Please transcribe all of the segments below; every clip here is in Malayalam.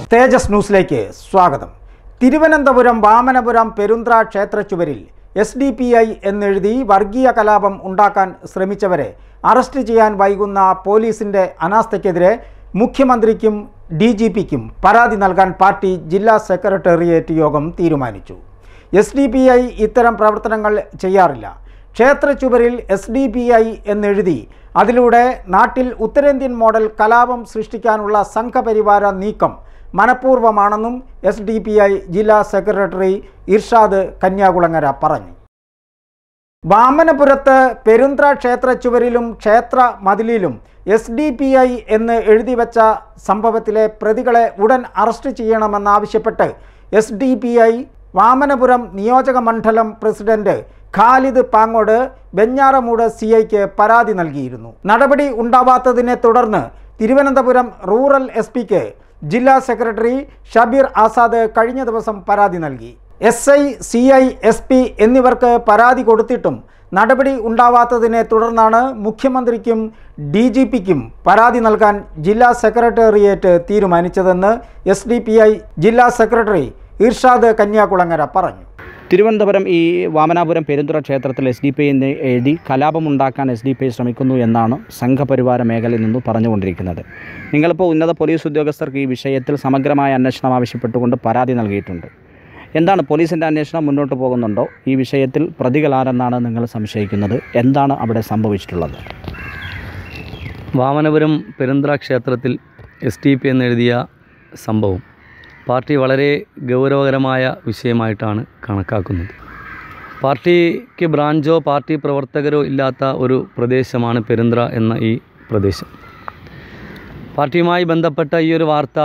തേജസ് ന്യൂസിലേക്ക് സ്വാഗതം തിരുവനന്തപുരം വാമനപുരം പെരുന്ത്ര ക്ഷേത്രച്ചുവരിൽ എസ് ഡി പി ഐ എന്നെഴുതി വർഗീയ കലാപം ഉണ്ടാക്കാൻ ശ്രമിച്ചവരെ അറസ്റ്റ് ചെയ്യാൻ വൈകുന്ന പോലീസിൻ്റെ അനാസ്ഥയ്ക്കെതിരെ മുഖ്യമന്ത്രിക്കും ഡി ജി പിക്കും പരാതി നൽകാൻ പാർട്ടി ജില്ലാ സെക്രട്ടേറിയറ്റ് യോഗം തീരുമാനിച്ചു എസ് ഡി പി ഐ ഇത്തരം പ്രവർത്തനങ്ങൾ ചെയ്യാറില്ല ക്ഷേത്രച്ചുവരിൽ എസ് ഡി പി ഐ എന്നെഴുതി അതിലൂടെ നാട്ടിൽ ഉത്തരേന്ത്യൻ മോഡൽ കലാപം സൃഷ്ടിക്കാനുള്ള സംഘപരിവാര നീക്കം മനഃപൂർവ്വമാണെന്നും എസ് ഡി പി ഐ ജില്ലാ സെക്രട്ടറി ഇർഷാദ് കന്യാകുളങ്ങര പറഞ്ഞു വാമനപുരത്ത് പെരുന്ത്ര ക്ഷേത്ര ചുവരിലും ക്ഷേത്ര മതിലിലും എസ് ഡി പി ഐ എന്ന് എഴുതി വച്ച സംഭവത്തിലെ പ്രതികളെ ഉടൻ അറസ്റ്റ് ചെയ്യണമെന്നാവശ്യപ്പെട്ട് S D P I Vamanapuram നിയോജക മണ്ഡലം പ്രസിഡന്റ് ഖാലിദ് പാങ്ങോട് വെഞ്ഞാറമൂട് സി ഐക്ക് പരാതി നൽകിയിരുന്നു നടപടി ഉണ്ടാവാത്തതിനെ തുടർന്ന് തിരുവനന്തപുരം റൂറൽ എസ് പിക്ക് ജില്ലാ സെക്രട്ടറി ഷബീർ ആസാദ് കഴിഞ്ഞ ദിവസം പരാതി നൽകി S I C I S P എന്നിവർക്ക് പരാതി കൊടുത്തിട്ടും നടപടി ഉണ്ടാവാത്തതിനെ തുടർന്നാണ് മുഖ്യമന്ത്രിക്കും ഡി ജി പിക്കും പരാതി നൽകാൻ ജില്ലാ സെക്രട്ടേറിയറ്റ് തീരുമാനിച്ചതെന്ന് എസ് ഡി പി ഐ ജില്ലാ സെക്രട്ടറി ഇർഷാദ് കന്യാകുളങ്ങര പറഞ്ഞു തിരുവനന്തപുരം ഈ വാമനാപുരം പെരുന്തുറ ക്ഷേത്രത്തിൽ എസ് ഡി പി എന്ന് എഴുതി കലാപമുണ്ടാക്കാൻ എസ് ഡി പി ഐ ശ്രമിക്കുന്നു എന്നാണ് സംഘപരിവാര മേഖലയിൽ നിന്ന് പറഞ്ഞുകൊണ്ടിരിക്കുന്നത് നിങ്ങളിപ്പോൾ ഉന്നത പോലീസ് ഉദ്യോഗസ്ഥർക്ക് ഈ വിഷയത്തിൽ സമഗ്രമായ അന്വേഷണം ആവശ്യപ്പെട്ടുകൊണ്ട് പരാതി നൽകിയിട്ടുണ്ട് എന്താണ് പോലീസിൻ്റെ അന്വേഷണം മുന്നോട്ട് പോകുന്നുണ്ടോ ഈ വിഷയത്തിൽ പ്രതികളാരെന്നാണ് നിങ്ങൾ സംശയിക്കുന്നത് എന്താണ് അവിടെ സംഭവിച്ചിട്ടുള്ളത് വാമനപുരം പെരുന്ത്ര ക്ഷേത്രത്തിൽ എസ് ടി പി എന്നെഴുതിയ സംഭവം പാർട്ടി വളരെ ഗൗരവകരമായ വിഷയമായിട്ടാണ് കണക്കാക്കുന്നത് പാർട്ടിക്ക് ബ്രാഞ്ചോ പാർട്ടി പ്രവർത്തകരോ ഇല്ലാത്ത ഒരു പ്രദേശമാണ് പെരുന്ത്ര എന്ന ഈ പ്രദേശം പാർട്ടിയുമായി ബന്ധപ്പെട്ട ഈ ഒരു വാർത്ത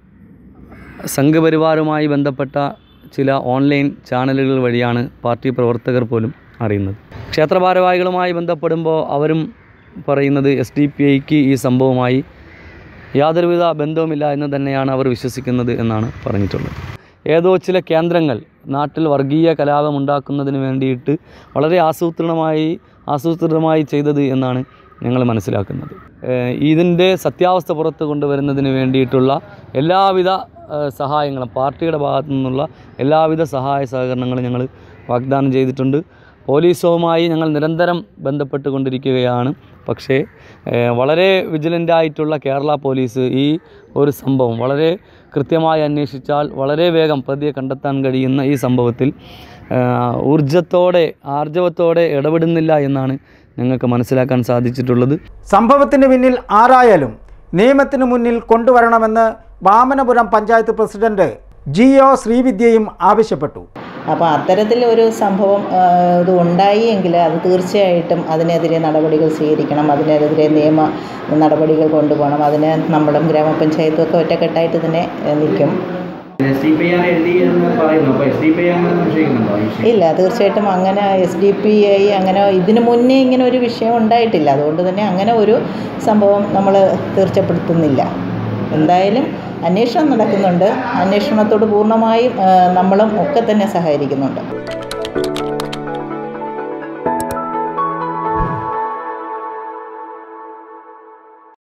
സംഘപരിവാറുമായി ബന്ധപ്പെട്ട ചില ഓൺലൈൻ ചാനലുകൾ വഴിയാണ് പാർട്ടി പ്രവർത്തകർ പോലും അറിയുന്നത് ക്ഷേത്രഭാരവാഹികളുമായി ബന്ധപ്പെടുമ്പോൾ അവരും പറയുന്നത് എസ് ഡി പി ഐക്ക് ഈ സംഭവമായി യാതൊരുവിധ ബന്ധവുമില്ല എന്ന് തന്നെയാണ് അവർ വിശ്വസിക്കുന്നത് എന്നാണ് പറഞ്ഞിട്ടുള്ളത് ഏതോ ചില കേന്ദ്രങ്ങൾ നാട്ടിൽ വർഗീയ കലാപം ഉണ്ടാക്കുന്നതിന് വേണ്ടിയിട്ട് വളരെ ആസൂത്രണമായി ആസൂത്രിതമായി ചെയ്തത് എന്നാണ് ഞങ്ങൾ മനസ്സിലാക്കുന്നത് ഏഹ് ഇതിൻ്റെ സത്യാവസ്ഥ പുറത്ത് കൊണ്ടുവരുന്നതിന് വേണ്ടിയിട്ടുള്ള എല്ലാവിധ ഏഹ് സഹായങ്ങളും പാർട്ടിയുടെ ഭാഗത്തു നിന്നുള്ള എല്ലാവിധ സഹായ സഹകരണങ്ങളും ഞങ്ങൾ വാഗ്ദാനം ചെയ്തിട്ടുണ്ട് പോലീസുമായി ഞങ്ങൾ നിരന്തരം ബന്ധപ്പെട്ടുകൊണ്ടിരിക്കുകയാണ് പക്ഷേ ഏഹ് വളരെ വിജിലൻ്റായിട്ടുള്ള കേരള പോലീസ് ഈ ഒരു സംഭവം വളരെ കൃത്യമായി അന്വേഷിച്ചാൽ വളരെ വേഗം പ്രതിയെ കണ്ടെത്താൻ കഴിയുന്ന ഈ സംഭവത്തിൽ ഏഹ് ഊർജത്തോടെ ആർജവത്തോടെ ഇടപെടുന്നില്ല എന്നാണ് ഞങ്ങൾക്ക് മനസ്സിലാക്കാൻ സാധിച്ചിട്ടുള്ളത് സംഭവത്തിന് പിന്നിൽ ആരായാലും നിയമത്തിന് മുന്നിൽ കൊണ്ടുവരണമെന്ന് Vamanapuram panchayat president G O ശ്രീവിദ്യയും ആവശ്യപ്പെട്ടു അപ്പോൾ അത്തരത്തിൽ ഒരു സംഭവം ആ, ഇത് ഉണ്ടായി എങ്കിൽ അത് തീർച്ചയായിട്ടും അതിനെതിരെ നടപടികൾ സ്വീകരിക്കണം അതിനെതിരെ നിയമ നടപടികൾ കൊണ്ടുപോകണം അതിന് നമ്മളും ഗ്രാമപഞ്ചായത്തും ഒക്കെ ഒറ്റക്കെട്ടായിട്ട് തന്നെ ഏ, നിൽക്കും എസ് ഡി പി ആർ എഴുതി എന്ന് പറയുന്നു അപ്പോൾ എസ് ഡി പി ഐ അങ്ങനെ സംശയിക്കുന്നുണ്ടോ ഈ വിഷയം ഇല്ല തീർച്ചയായിട്ടും അങ്ങനെ എസ് ഡി പി ഐ അങ്ങനെ ഇതിനു മുന്നേ ഇങ്ങനെ ഒരു വിഷയം ഉണ്ടായിട്ടില്ല അതുകൊണ്ട് തന്നെ അങ്ങനെ ഒരു സംഭവം നമ്മൾ തീർച്ചപ്പെടുത്തുന്നില്ല എന്തായാലും അന്വേഷണം നടക്കുന്നുണ്ട് അന്വേഷണത്തോട് പൂർണ്ണമായും ആ, നമ്മളും ഒക്കെ തന്നെ സഹകരിക്കുന്നുണ്ട്